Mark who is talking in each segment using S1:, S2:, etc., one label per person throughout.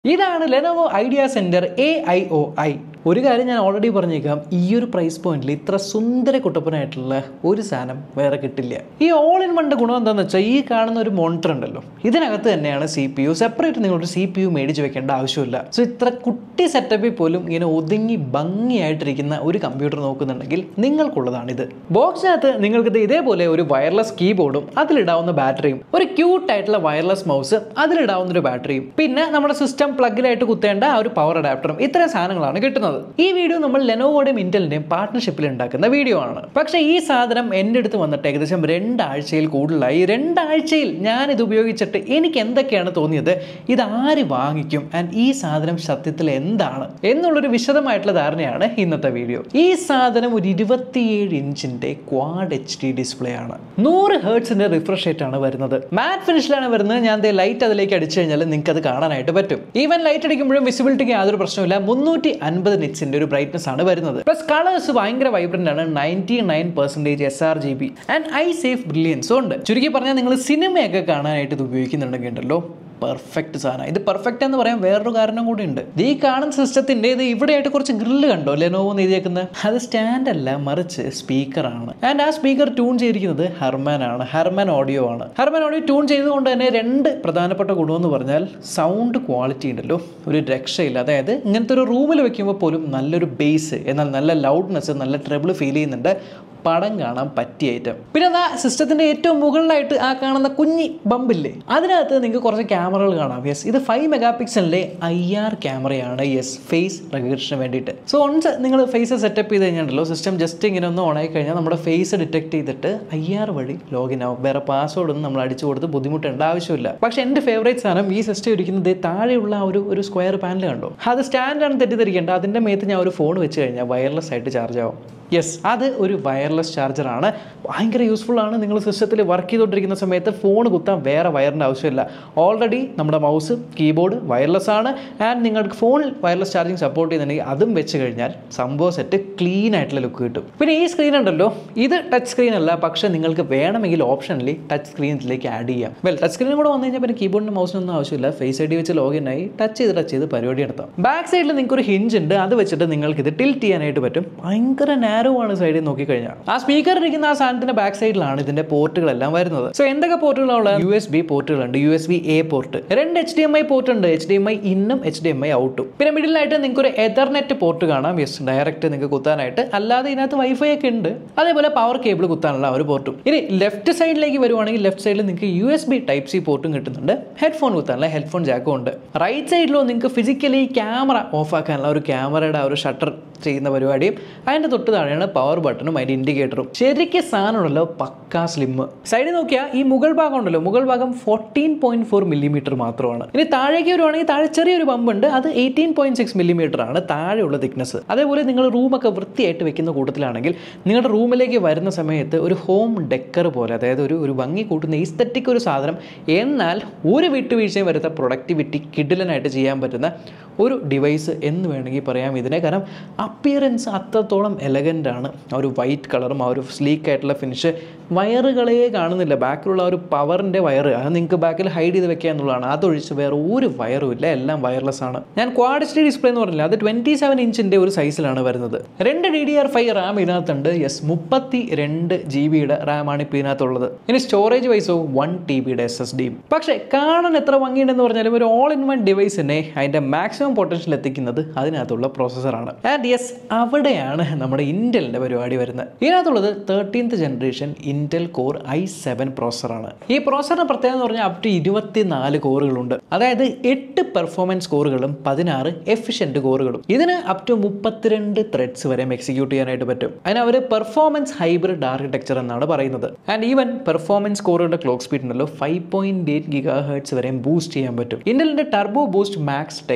S1: ഇതാണ് Lenovo idea centre A I O ഐ ഒരു കാര്യം ഞാൻ ഓൾറെഡി പറഞ്ഞേക്കാം ഈ ഒരു പ്രൈസ് പോയിന്റിൽ ഇത്ര സുന്ദര കുട്ടപ്പനായിട്ടുള്ള ഒരു സാധനം വേറെ കിട്ടില്ല ഈ ഓൾ ഇൻ വണ്ടെ ഗുണം എന്താണെന്ന് വെച്ചാൽ ഈ കാണുന്ന ഒരു മോണിറ്റർ ഉണ്ടല്ലോ ഇതിനകത്ത് തന്നെയാണ് സി പി യു സെപ്പറേറ്റ് നിങ്ങളൊരു സി പി യു മേടിച്ച് വെക്കേണ്ട ആവശ്യമില്ല സോ ഇത്ര കുട്ടി സെറ്റപ്പിൽ പോലും ഇങ്ങനെ ഒതുങ്ങി ഭംഗിയായിട്ടിരിക്കുന്ന ഒരു കമ്പ്യൂട്ടർ നോക്കുന്നുണ്ടെങ്കിൽ നിങ്ങൾക്കുള്ളതാണിത് ബോക്സിനകത്ത് നിങ്ങൾക്ക് ദേ ഇതേപോലെ ഒരു വയർലെസ് കീബോർഡും അതിലിടാവുന്ന ബാറ്ററിയും ഒരു ക്യൂട്ട് ആയിട്ടുള്ള വയർലെസ് മൗസ് അതിലിടാവുന്ന ഒരു ബാറ്ററിയും പിന്നെ നമ്മുടെ സിസ്റ്റം പ്ലഗിലായിട്ട് കുത്തേണ്ട ആ ഒരു പവർ അഡാപ്റ്ററും ഇത്രയും സാധനങ്ങളാണ് കിട്ടുന്നത് ഈ വീഡിയോ നമ്മൾ ലെനോവോടെയും ഇന്റലിന്റെയും പാർട്ട്ണർഷിപ്പിൽ ഉണ്ടാക്കുന്ന വീഡിയോ ആണ് പക്ഷേ ഈ സാധനം എൻ്റെ അടുത്ത് വന്നിട്ട് ഏകദേശം രണ്ടാഴ്ചയിൽ കൂടുതലായി രണ്ടാഴ്ചയിൽ ഞാൻ ഇത് ഉപയോഗിച്ചിട്ട് എനിക്ക് എന്തൊക്കെയാണ് തോന്നിയത് ഇത് ആര് വാങ്ങിക്കും ആൻഡ് ഈ സാധനം സത്യത്തിൽ എന്താണ് എന്നുള്ളൊരു വിശദമായിട്ടുള്ള ധാരണയാണ് ഇന്നത്തെ വീഡിയോ ഈ സാധനം ഒരു ഇരുപത്തിയേഴ് ഇഞ്ചിന്റെ ക്വാഡ് എച്ച് ഡി ഡിസ്പ്ലേ ആണ് നൂറ് ഹേർട്സിന്റെ റിഫ്രഷ് റേറ്റ് ആണ് വരുന്നത് മാറ്റ് ഫിനിഷിലാണ് വരുന്നത് ഞാൻ ലൈറ്റ് അതിലേക്ക് അടിച്ചു കഴിഞ്ഞാൽ നിങ്ങൾക്ക് അത് കാണാനായിട്ട് പറ്റും ഈവൻ ലൈറ്റ് അടിക്കുമ്പോഴും വിസിബിലിറ്റിക്ക് യാതൊരു പ്രശ്നമില്ല മുന്നൂറ്റി അൻപത് നിറ്റ്സിന്റെ ഒരു ബ്രൈറ്റ്നസ് ആണ് വരുന്നത് പ്ലസ് കളേഴ്സ് ഭയങ്കര വൈബ്രന്റ് ആണ് ninety nine percentage S R G B and eye safe ബ്രില്യൻസും ഉണ്ട് ചുരുക്കി പറഞ്ഞാൽ നിങ്ങൾ സിനിമയൊക്കെ കാണാനായിട്ട് ഇത് ഉപയോഗിക്കുന്നുണ്ടെങ്കിൽ ഉണ്ടല്ലോ പെർഫെക്റ്റ് സാധനം ഇത് പെർഫെക്റ്റ് എന്ന് പറയാൻ വേറൊരു കാരണം കൂടി ഉണ്ട് ഈ കാണുന്ന സിസ്റ്റത്തിന്റെ ഇത് ഇവിടെയായിട്ട് കുറച്ച് ഗ്രില്ല് കണ്ടോ ലെനോവോ എഴുതിയേക്കുന്നത് അത് സ്റ്റാൻഡ് അല്ല മറിച്ച് സ്പീക്കറാണ് ആൻഡ് ആ സ്പീക്കർ ട്യൂൺ ചെയ്തിരിക്കുന്നത് ഹെർമാൻ ആണ് ഹെർമാൻ ഓഡിയോ ആണ് ഹെർമാൻ ഓഡിയോ ട്യൂൺ ചെയ്തുകൊണ്ട് തന്നെ രണ്ട് പ്രധാനപ്പെട്ട ഗുണമെന്ന് പറഞ്ഞാൽ സൗണ്ട് ക്വാളിറ്റി ഉണ്ടല്ലോ ഒരു രക്ഷയില്ല അതായത് ഇങ്ങനത്തെ ഒരു റൂമിൽ വെക്കുമ്പോൾ പോലും നല്ലൊരു ബേസ് എന്നാൽ നല്ല ലൗഡ്നെസ് നല്ല ട്രബിൾ ഫീൽ ചെയ്യുന്നുണ്ട് പടം കാണാൻ പറ്റിയ ഐറ്റം പിന്നെ അതാ സിസ്റ്റത്തിന്റെ ഏറ്റവും മുകളിലായിട്ട് ആ കാണുന്ന കുഞ്ഞി ബമ്പില്ലേ അതിനകത്ത് നിങ്ങൾക്ക് കുറച്ച് ക്യാമറകൾ കാണാം യെസ് ഇത് ഫൈവ് മെഗാ പിക്സലിലെ ഐ ആർ ക്യാമറയാണ് യെസ് ഫേസ് റെക്കഗ്നിഷന് വേണ്ടിയിട്ട് സോ ഒൺസ് നിങ്ങൾ ഫേസ് സെറ്റപ്പ് ചെയ്ത് കഴിഞ്ഞാണല്ലോ സിസ്റ്റം ജസ്റ്റ് ഇങ്ങനെ ഒന്ന് ഓൺ ആയി കഴിഞ്ഞാൽ നമ്മുടെ ഫേസ് ഡിറ്റക്ട് ചെയ്തിട്ട് ഐ ആർ വഴി ലോഗിൻ ആവും വേറെ പാസ്വേഡ് ഒന്നും നമ്മൾ അടിച്ചു കൊടുത്ത് ബുദ്ധിമുട്ടേണ്ട ആവശ്യമില്ല പക്ഷേ എൻ്റെ ഫേവറേറ്റ് സാധനം ഈ സിസ്റ്റം ഇരിക്കുന്നത് താഴെയുള്ള ആ ഒരു ഒരു സ്ക്വയർ പാനൽ കണ്ടോ അത് സ്റ്റാൻഡാണ് തെറ്റിദ്ധരിക്കേണ്ട അതിൻ്റെ മേത്ത് ഞാൻ ഒരു ഫോൺ വെച്ച് കഴിഞ്ഞാൽ വയർലെസ് ആയിട്ട് ചാർജ് ആവും യെസ് അത് ഒരു വയർലെസ് ചാർജറാണ് ഭയങ്കര യൂസ്ഫുൾ ആണ് നിങ്ങൾ സിസ്റ്റത്തിൽ വർക്ക് ചെയ്തുകൊണ്ടിരിക്കുന്ന സമയത്ത് ഫോൺ കുത്താൻ വേറെ വയറിൻ്റെ ആവശ്യമില്ല ഓൾറെഡി നമ്മുടെ മൗസ് കീബോർഡ് വയർലെസ് ആണ് ആൻഡ് നിങ്ങൾക്ക് ഫോണിൽ വയർലെസ് ചാർജിങ് സപ്പോർട്ട് ചെയ്യുന്നുണ്ടെങ്കിൽ അതും വെച്ച് കഴിഞ്ഞാൽ സംഭവം സെറ്റ് ക്ലീൻ ആയിട്ടുള്ള ലുക്ക് കിട്ടും പിന്നെ ഈ സ്ക്രീൻ ഉണ്ടല്ലോ ഇത് ടച്ച് സ്ക്രീൻ അല്ല പക്ഷേ നിങ്ങൾക്ക് വേണമെങ്കിൽ ഓപ്ഷനിൽ ടച്ച് സ്ക്രീനിലേക്ക് ആഡ് ചെയ്യാം വെൽ ടച്ച് സ്ക്രീനും കൂടെ വന്നു കഴിഞ്ഞാൽ പിന്നെ കീബോർഡിന് മൗസിനൊന്നും ആവശ്യമില്ല ഫേസ് ഐ ഡി വെച്ച് ലോഗിൻ ആയി ടച്ച് ചെയ്ത് ടച്ച് ചെയ്ത് പരിപാടി നടത്താം ബാക്ക് സൈഡിൽ നിങ്ങൾക്ക് ഒരു ഹിഞ്ച് ഉണ്ട് അത് വെച്ചിട്ട് നിങ്ങൾക്ക് ഇത് ടിൽറ്റ് ചെയ്യാനായിട്ട് പറ്റും ഭയങ്കര നാരോ ആണ് സൈഡിൽ നോക്കിക്കഴിഞ്ഞാൽ ആ സ്പീക്കർ ഇരിക്കുന്ന ആ സാധനത്തിന്റെ ബാക്ക് സൈഡിലാണ് ഇതിന്റെ പോർട്ടുകളെല്ലാം വരുന്നത് സോ എന്തൊക്കെ പോർട്ടുകളുള്ള യു എസ് ബി പോർട്ടുകളുണ്ട് U S B A port രണ്ട് H D M I port ഉണ്ട് എച്ച് ഡി എം ഐ ഇന്നും എച്ച് ഡി എം ഐ ഔട്ടും പിന്നെ മിഡിലായിട്ട് നിങ്ങൾക്ക് ഒരു എതർനെറ്റ് പോർട്ട് കാണാം യെസ് ഡയറക്റ്റ് നിങ്ങൾക്ക് കുത്താനായിട്ട് അല്ലാതെ ഇതിനകത്ത് വൈഫൈ ഒക്കെ ഉണ്ട് അതേപോലെ പവർ കേബിൾ കുത്താനുള്ള ആ ഒരു പോർട്ടും ഇനി ലെഫ്റ്റ് സൈഡിലേക്ക് വരുവാണെങ്കിൽ ലെഫ്റ്റ് സൈഡിൽ നിങ്ങൾക്ക് U S B type C പോർട്ടും കിട്ടുന്നുണ്ട് ഹെഡ്ഫോൺ കുത്താനുള്ള ഹെഡ്ഫോൺ ജാക്കും ഉണ്ട് റൈറ്റ് സൈഡിലോ നിങ്ങൾക്ക് ഫിസിക്കലി ക്യാമറ ഓഫ് ആക്കാനുള്ള ഒരു ക്യാമറയുടെ ആ ഒരു ഷട്ടർ ചെയ്യുന്ന പരിപാടിയും അതിൻ്റെ തൊട്ട് താഴെയാണ് പവർ ബട്ടണും അതിൻ്റെ ഇൻഡിക്കേറ്ററും ശരിക്കും സാധനമുണ്ടല്ലോ പക്കാ സ്ലിം സൈഡിൽ നോക്കിയാൽ ഈ മുകൾ ഭാഗം ഉണ്ടല്ലോ മുകൾ ഭാഗം ഫോർട്ടീൻ പോയിന്റ് ഫോർ മില്ലിമീറ്റർ മാത്രമാണ് ഇനി താഴേക്ക് വരുവാണെങ്കിൽ താഴെ ചെറിയൊരു പമ്പ് ഉണ്ട് അത് എയ്റ്റീൻ പോയിന്റ് സിക്സ് മില്ലിമീറ്റർ ആണ് താഴെയുള്ള തിക്നെസ് അതേപോലെ നിങ്ങൾ റൂമൊക്കെ വൃത്തിയായിട്ട് വെക്കുന്ന കൂട്ടത്തിലാണെങ്കിൽ നിങ്ങളുടെ റൂമിലേക്ക് വരുന്ന സമയത്ത് ഒരു ഹോം ഡെക്കർ പോലെ അതായത് ഒരു ഒരു ഭംഗി കൂട്ടുന്ന ഈസ്തറ്റിക് ഒരു സാധനം എന്നാൽ ഒരു വിട്ടുവീഴ്ചയും വരുത്ത പ്രൊഡക്ടിവിറ്റി കിഡിലനായിട്ട് ചെയ്യാൻ പറ്റുന്ന ഒരു ഡിവൈസ് എന്ന് വേണമെങ്കിൽ പറയാം ഇതിനെ കാരണം അപ്പിയറൻസ് അത്രത്തോളം എലഗൻ്റ് ആണ് ആ ഒരു വൈറ്റ് കളറും ആ ഒരു സ്ലീക്ക് ആയിട്ടുള്ള ഫിനിഷ് വയറുകളെ കാണുന്നില്ല ബാക്കിലുള്ള ഒരു പവറിൻ്റെ വയറ് അത് നിങ്ങൾക്ക് ബാക്കിൽ ഹൈഡ് ചെയ്ത് വെക്കുക എന്നുള്ളതാണ് അതൊഴിച്ച് വേറെ ഒരു വയറും ഇല്ല എല്ലാം വയർലെസ് ആണ് ഞാൻ ക്വാഡ് എച്ച് ഡി ഡിസ്പ്ലേ എന്ന് പറഞ്ഞില്ല അത് ട്വൻറ്റി സെവൻ ഇഞ്ചിൻ്റെ ഒരു സൈസിലാണ് വരുന്നത് രണ്ട് D D R five RAM ഇതിനകത്തുണ്ട് യെസ് മുപ്പത്തി രണ്ട് ജി ബിയുടെ റാമാണ് ഇപ്പോൾ ഇതിനകത്തുള്ളത് ഇനി സ്റ്റോറേജ് വൈസോ വൺ ടി ബിയുടെ എസ് എസ് ഡിയും പക്ഷേ കാണാൻ എത്ര ഭംഗിയുണ്ടെന്ന് പറഞ്ഞാലും ഒരു ഓൾ ഇൻ വൺ ഡിവൈസിനെ അതിൻ്റെ മാക്സിമം പൊട്ടൻഷ്യൽ എത്തിക്കുന്നത് അതിനകത്തുള്ള പ്രോസസ്സറാണ് ആൻഡ് യെസ് അവിടെയാണ് നമ്മുടെ ഇൻറ്റലിൻ്റെ പരിപാടി വരുന്നത് ഇതിനകത്തുള്ളത് thirteenth generation Intel core I seven പ്രോസറാണ് ഈ പ്രോസറിന് പ്രത്യേകത എന്ന് പറഞ്ഞാൽ അപ് ടു ഇരുപത്തിനാല് കോറുകളുണ്ട് അതായത് എട്ട് പെർഫോമൻസ് കോറുകളും പതിനാറ് എഫിഷ്യൻറ്റ് കോറുകളും ഇതിന് അപ് ടു മുപ്പത്തിരണ്ട് ത്രെഡ്സ് വരെ എക്സിക്യൂട്ട് ചെയ്യാനായിട്ട് പറ്റും അതിന് അവർ പെർഫോമൻസ് ഹൈബ്രിഡ് ആർക്കിടെക്ചർ എന്നാണ് പറയുന്നത് ആൻഡ് ഈവൻ പെർഫോമൻസ് കോറുകളുടെ ക്ലോക്ക് സ്പീഡ് ഉണ്ടല്ലോ five point eight gigahertz വരെയും ബൂസ്റ്റ് ചെയ്യാൻ പറ്റും ഇന്റലിന്റെ turbo boost max tech three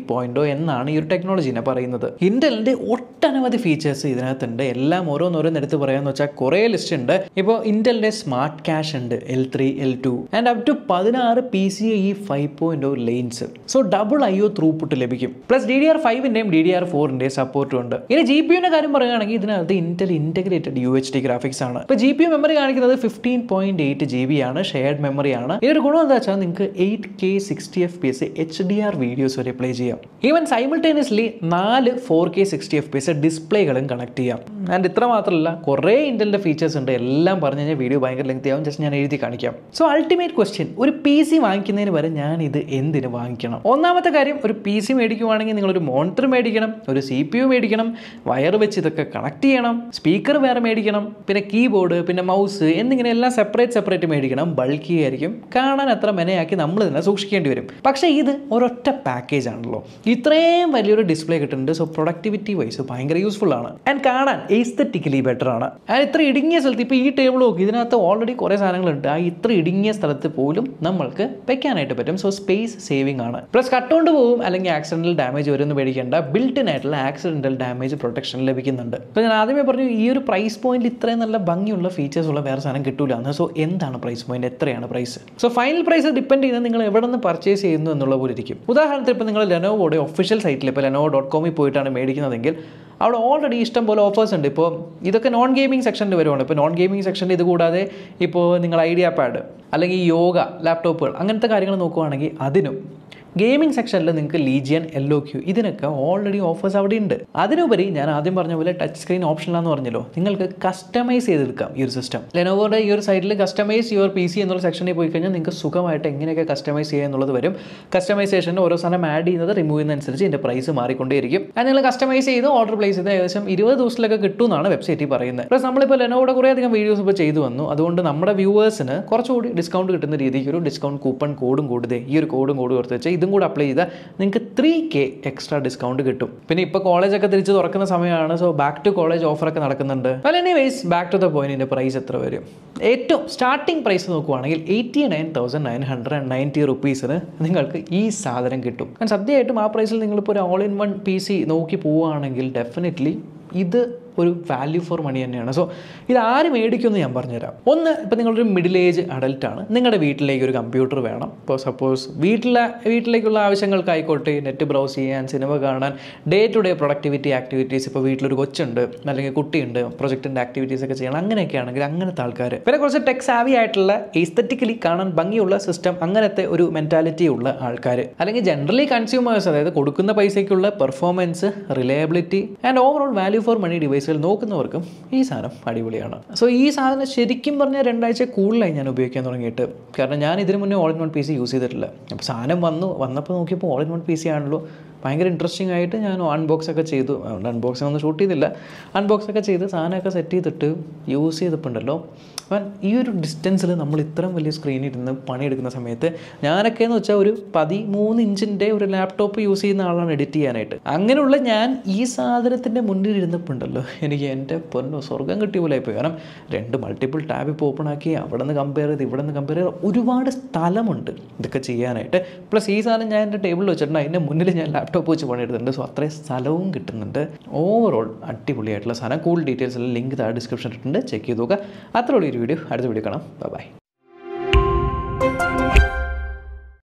S1: point എന്നാണ് ഈ ഒരു ടെക്നോളജീനെ പറയുന്നത് ഇന്റലിന്റെ ഒട്ടനവധി ഫീച്ചേഴ്സ് ഇതിനകത്തുണ്ട് എല്ലാം ഓരോന്നോരോന്ന് എടുത്ത് പറയാന്ന് വെച്ചാൽ കുറേ ലിസ്റ്റ് ഉണ്ട് ഇപ്പോൾ ഇന്റലിന്റെ സ്മാർട്ട് ക്യാഷ് ഉണ്ട് L three L two and up to പതിനാറ് P C E five point lanes so double I O throughput ലഭിക്കും പ്ലസ് ഡി ഡി ആർ ഫൈവിന്റെയും ഡി ഡി ആർ ഫോറിന്റെയും സപ്പോർട്ടും ഉണ്ട് ഇനി ജി പി യുടെ കാര്യം പറയുകയാണെങ്കിൽ ഇതിനകത്ത് Intel integrated U H D graphics ആണ് ഇപ്പോൾ ജി പി യു മെമ്മറി കാണിക്കുന്നത് fifteen point eight G B ആണ് ഷെയർഡ് മെമ്മറി ആണ് ഇതിന്റെ ഗുണം എന്താ വെച്ചാൽ നിങ്ങൾക്ക് eight K sixty F P S H D R videos വരെ പ്ലേ ചെയ്യാം ഈവൻ സൈമിൾട്ടേനിയസ്ലി നാല് four K sixty F P S ഡിസ്പ്ലേകളും കണക്ട് ചെയ്യാം ആൻഡ് ഇത്ര മാത്രമല്ല കുറേ ഇന്റലിന്റെ ഫീച്ചേഴ്സ് ഉണ്ട് എല്ലാം പറഞ്ഞു കഴിഞ്ഞാൽ വീഡിയോ ഭയങ്കര ലെങ്തി ആവും ജസ്റ്റ് ഞാൻ എഴുതി കാണിക്കാം സോ അൾട്ടിമേറ്റ് ക്വസ്റ്റ്യൻ ഒരു പി സി വാങ്ങിക്കുന്നതിന് വരെ ഞാൻ ഇത് എന്തിന് വാങ്ങിക്കണം ഒന്നാമത്തെ കാര്യം ഒരു പി സി മേടിക്കുവാണെങ്കിൽ നിങ്ങളൊരു മോണിറ്റർ മേടിക്കണം ഒരു സി പി യു മേടിക്കണം വയർ വെച്ച് ഇതൊക്കെ കണക്ട് ചെയ്യണം സ്പീക്കർ വേറെ മേടിക്കണം പിന്നെ കീബോർഡ് പിന്നെ മൗസ് എന്നിങ്ങനെ എല്ലാം സെപ്പറേറ്റ് സെപ്പറേറ്റ് മേടിക്കണം ബൾക്കി ആയിരിക്കും കാണാൻ അത്ര മെനയാക്കി നമ്മൾ തന്നെ സൂക്ഷിക്കേണ്ടി വരും പക്ഷേ ഇത് ഒരൊറ്റ പാക്കേജ് ആണല്ലോ ഇത്രയും വലിയൊരു ഡിസ്പ്ലേ കിട്ടുന്നുണ്ട് സോ പ്രൊഡക്ടിവിറ്റി വൈസ് ഭയങ്കര യൂസ്ഫുൾ ആണ് ആൻഡ് കാണാൻ എസ്തറ്റിക്കലി ബെറ്റർ ആണ് ആൻഡ് ഇത്ര ഇടുങ്ങിയ സ്ഥലത്ത് ഇപ്പോൾ ഈ ടേബിൾ നോക്കി ഇതിനകത്ത് ഓൾറെഡി കുറേ സാധനങ്ങളുണ്ട് ആ ഇത്ര ഇടുങ്ങിയ സ്ഥലത്ത് പോലും നമ്മൾക്ക് വെക്കാനായിട്ട് പറ്റും സോ സ്പേസ് സേവിംഗ് ആണ് പ്ലസ് കട്ടുകൊണ്ട് പോകും അല്ലെങ്കിൽ ആക്സിഡന്റൽ ഡാമേജ് വരുമെന്ന് പേടിക്കേണ്ട ബിൽട്ടിൻ ആയിട്ടുള്ള ആക്സിഡന്റൽ ഡാമേജ് പ്രൊട്ടക്ഷൻ ലഭിക്കുന്നുണ്ട് ഇപ്പോൾ ഞാൻ ആദ്യമേ പറഞ്ഞു ഈ ഒരു പ്രൈസ് പോയിന്റ് ഇത്രയും നല്ല ഭംഗിയുള്ള ഫീച്ചേഴ്സ് ഉള്ള വേറെ സാധനം കിട്ടൂല എന്ന് സോ എന്താണ് പ്രൈസ് പോയിന്റ് എത്രയാണ് price so final price depend ചെയ്യുന്നത് നിങ്ങൾ എവിടെ നിന്ന് പർച്ചേസ് ചെയ്യുന്നു എന്നുള്ള പോലെ ഇരിക്കും ഉദാഹരണത്തിന് ഇപ്പോൾ നിങ്ങൾ ലെനോവോയുടെ ഒഫീഷ്യൽ സൈറ്റിൽ ഇപ്പോൾ ലെനോവോ ഡോട്ട് കോമിൽ പോയിട്ടാണ് മേടിക്കുന്നതെങ്കിൽ അവിടെ ഓൾറെഡി ഇഷ്ടം പോലെ ഓഫേഴ്സ് ഉണ്ട് ഇപ്പോൾ ഇതൊക്കെ നോൺ ഗെയിമിംഗ് സെക്ഷനിൽ വരുവാണ് ഇപ്പോൾ നോൺ ഗെയിമിംഗ് സെക്ഷനിൽ ഇത് കൂടാതെ ഇപ്പോൾ നിങ്ങൾ ഐഡിയ പാഡ് അല്ലെങ്കിൽ യോഗ ലാപ്ടോപ്പുകൾ അങ്ങനത്തെ കാര്യങ്ങൾ നോക്കുവാണെങ്കിൽ അതിനും ഗെയിമിംഗ് സെക്ഷനിൽ നിങ്ങൾക്ക് ലീജിയൻ എൽ ഒ ക്യൂ ഇതിനൊക്കെ ഓൾറെഡി ഓഫേഴ്സ് അവിടെ ഉണ്ട് അതിനുപരി ഞാൻ ആദ്യം പറഞ്ഞ പോലെ ടച്ച് സ്ക്രീൻ ഓപ്ഷനിലാന്ന് പറഞ്ഞല്ലോ നിങ്ങൾക്ക് കസ്റ്റമൈസ് ചെയ്തെടുക്കാം ഈ ഒരു സിസ്റ്റം ലെനോവോയുടെ ഈ ഒരു സൈഡിൽ കസ്റ്റമൈസ് യുവർ പി സി എന്നുള്ള സെക്ഷനിൽ പോയി കഴിഞ്ഞാൽ നിങ്ങൾക്ക് സുഖമായിട്ട് എങ്ങനെയൊക്കെ കസ്റ്റമൈസ് ചെയ്യുക എന്നുള്ളത് വരും കസ്റ്റമൈസേഷനിൽ ഓരോ സാധനം ആഡ് ചെയ്യുന്നത് റിമൂവ് ചെയ്യുന്നതനുസരിച്ച് ഇതിൻ്റെ പ്രൈസ് മാറിക്കൊണ്ടേയിരിക്കും അത് നിങ്ങൾ കസ്റ്റമൈസ് ചെയ്ത് ഓർഡർ പ്ലേസ് ചെയ്ത് ഏകദേശം ഇരുപത് ദിവസത്തിലൊക്കെ കിട്ടും എന്നാണ് വെബ്സൈറ്റിൽ പറയുന്നത് പ്ലസ് നമ്മളിപ്പോൾ ലെനോവോയുടെ കുറേ അധികം വീഡിയോസ് ഇപ്പോൾ ചെയ്തു വന്നു അതുകൊണ്ട് നമ്മുടെ വ്യൂവേഴ്സിന് കുറച്ചുകൂടി ഡിസ്കൗണ്ട് കിട്ടുന്ന രീതിക്ക് ഒരു ഡിസ്കൗണ്ട് കൂപ്പൺ കോഡും കൂടുതേ ഈ ഒരു കോഡും കോഡ് കൊടുത്ത് വെച്ചാൽ ഇതും കൂടെ അപ്ലൈ ചെയ്താൽ നിങ്ങൾക്ക് ത്രീ കെ എക്സ്ട്രാ ഡിസ്കൗണ്ട് കിട്ടും പിന്നെ ഇപ്പോൾ കോളേജൊക്കെ തിരിച്ച് തുറക്കുന്ന സമയമാണ് സോ ബാക്ക് ടു കോളേജ് ഓഫറൊക്കെ നടക്കുന്നുണ്ട് അല്ല എനിവേസ് ബാക്ക് ടു ദ പോയിന്റിൻ്റെ പ്രൈസ് എത്ര വരും ഏറ്റവും സ്റ്റാർട്ടിംഗ് പ്രൈസ് നോക്കുവാണെങ്കിൽ eighty nine thousand nine hundred and ninety റുപ്പീസിന് നിങ്ങൾക്ക് ഈ സാധനം കിട്ടും ഞാൻ സദ്യയായിട്ടും ആ പ്രൈസിൽ നിങ്ങളിപ്പോൾ ഒരു all in one P C നോക്കി പോവുകയാണെങ്കിൽ ഡെഫിനറ്റ്ലി ഇത് ഒരു വാല്യൂ ഫോർ മണി തന്നെയാണ് സോ ഇത് ആര് മേടിക്കുമെന്ന് ഞാൻ പറഞ്ഞുതരാം ഒന്ന് ഇപ്പോൾ നിങ്ങളൊരു മിഡിൽ ഏജ് അഡൽട്ടാണ് നിങ്ങളുടെ വീട്ടിലേക്ക് ഒരു കമ്പ്യൂട്ടർ വേണം ഇപ്പോൾ സപ്പോസ് വീട്ടിലെ വീട്ടിലേക്കുള്ള ആവശ്യങ്ങൾക്കായിക്കോട്ടെ നെറ്റ് ബ്രൗസ് ചെയ്യാൻ സിനിമ കാണാൻ day to day productivity activities ഇപ്പോൾ വീട്ടിലൊരു കൊച്ചുണ്ട് അല്ലെങ്കിൽ കുട്ടിയുണ്ട് പ്രൊജക്റ്റിൻ്റെ ആക്ടിവിറ്റീസ് ഒക്കെ ചെയ്യണം അങ്ങനെയൊക്കെ ആണെങ്കിൽ അങ്ങനത്തെ ആൾക്കാർ പിന്നെ കുറച്ച് ടെക് സാവി ആയിട്ടുള്ള എസ്തറ്റിക്കലി കാണാൻ ഭംഗിയുള്ള സിസ്റ്റം അങ്ങനത്തെ ഒരു മെൻറ്റാലിറ്റി ഉള്ള ആൾക്കാർ അല്ലെങ്കിൽ ജനറലി കൺസ്യൂമേഴ്സ് അതായത് കൊടുക്കുന്ന പൈസയ്ക്കുള്ള performance reliability and overall value for money ഡിവൈസുകൾ നോക്കുന്നവർക്കും ഈ സാധനം അടിപൊളിയാണ് സോ ഈ സാധനം ശരിക്കും പറഞ്ഞാൽ രണ്ടാഴ്ച കൂടുതലായി ഞാൻ ഉപയോഗിക്കാൻ തുടങ്ങിയിട്ട് കാരണം ഞാൻ ഇതിന് മുന്നേ all in one P C use ചെയ്തിട്ടില്ല അപ്പോൾ സാധനം വന്നു വന്നപ്പോൾ നോക്കിയപ്പോൾ all in one P C ആണല്ലോ ഭയങ്കര ഇൻട്രസ്റ്റിംഗ് ആയിട്ട് ഞാൻ അൺബോക്സ് ഒക്കെ ചെയ്തു അൺബോക്സിംഗ് ഒന്നും ഷൂട്ട് ചെയ്തില്ല അൺബോക്സ് ഒക്കെ ചെയ്ത് സാധനമൊക്കെ സെറ്റ് ചെയ്തിട്ട് യൂസ് ചെയ്തപ്പോൾ ഉണ്ടല്ലോ അപ്പം ഈ ഒരു ഡിസ്റ്റൻസിൽ നമ്മൾ ഇത്രയും വലിയ സ്ക്രീനിൽ ഇരുന്ന് പണിയെടുക്കുന്ന സമയത്ത് ഞാനൊക്കെ എന്ന് വെച്ചാൽ ഒരു പതിമൂന്ന് ഇഞ്ചിൻ്റെ ഒരു ലാപ്ടോപ്പ് യൂസ് ചെയ്യുന്ന ആളാണ് എഡിറ്റ് ചെയ്യാനായിട്ട് അങ്ങനെയുള്ള ഞാൻ ഈ സാധനത്തിൻ്റെ മുന്നിൽ ഇരുന്നപ്പോൾ ഉണ്ടല്ലോ എനിക്ക് എൻ്റെ പൊന്നോ സ്വർഗം കിട്ടിയ പോലെ ആയിപ്പോയി കാരണം രണ്ട് മൾട്ടിപ്പിൾ ടാബ് ഇപ്പോൾ ഓപ്പൺ ആക്കി അവിടെ നിന്ന് കമ്പയർ ചെയ്ത് ഇവിടെ നിന്ന് കമ്പയർ ചെയ്ത് ഒരുപാട് സ്ഥലമുണ്ട് ഇതൊക്കെ ചെയ്യാനായിട്ട് പ്ലസ് ഈ സാധനം ഞാൻ എൻ്റെ ടേബിളിൽ വെച്ചിട്ടുണ്ട് അതിൻ്റെ മുന്നിൽ ഞാൻ ലാപ്ടോപ്പ് വെച്ച് പണിയെടുത്തിട്ടുണ്ട് സോ അത്രയും സ്ഥലവും കിട്ടുന്നുണ്ട് ഓവറോൾ അടിപൊളിയായിട്ടുള്ള സാധനം കൂടുതൽ ഡീറ്റെയിൽസ് ലിങ്ക് താഴെ ഡിസ്ക്രിപ്ഷൻ ഇട്ടിട്ടുണ്ട് ചെക്ക് ചെയ്ത് നോക്കുക അത്രയുള്ള ഒരു വീഡിയോ അടുത്ത വീഡിയോ കാണാം ബൈ